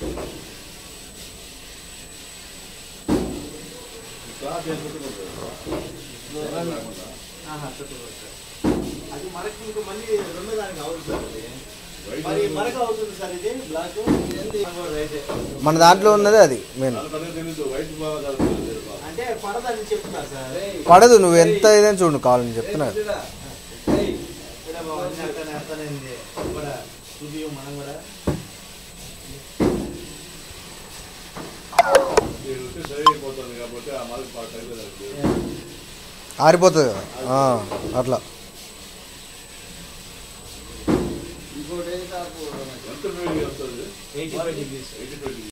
Cloth వేసుకుంటే ఆహా, చుట్టుపక్కల. అది మరక ఇంకా మళ్ళీ రెండో దానికి అవుతుంది సార్ అది మరి మరక అవుతుంది సార్ ఇది బ్లాక్ ఏంది? రైతే. మన దాంట్లో ఉన్నది అది మెయిన్ తెలీదు వైట్ బాగా చదువుతుంది అంటే పడదని చెప్తున్నారు సార్ పడదు నువ్వు ఎంత ఇదని చూడు కావాలని చెప్తున్నా ఇక్కడ బాబు అన్నీ అట్టనే అట్టనే ఉంది. కూడా చూపియు మనం కూడా మీరు వచ్చి సరి అయిపోతుంది కాబట్టి ఆ మార్క్ బాగా టైం ఆరిపోతుంది కదా ఆ, అట్లా ఇంకోటి ఏంటి ఎంత వేడి వస్తుంది eighty five degrees eighty twenty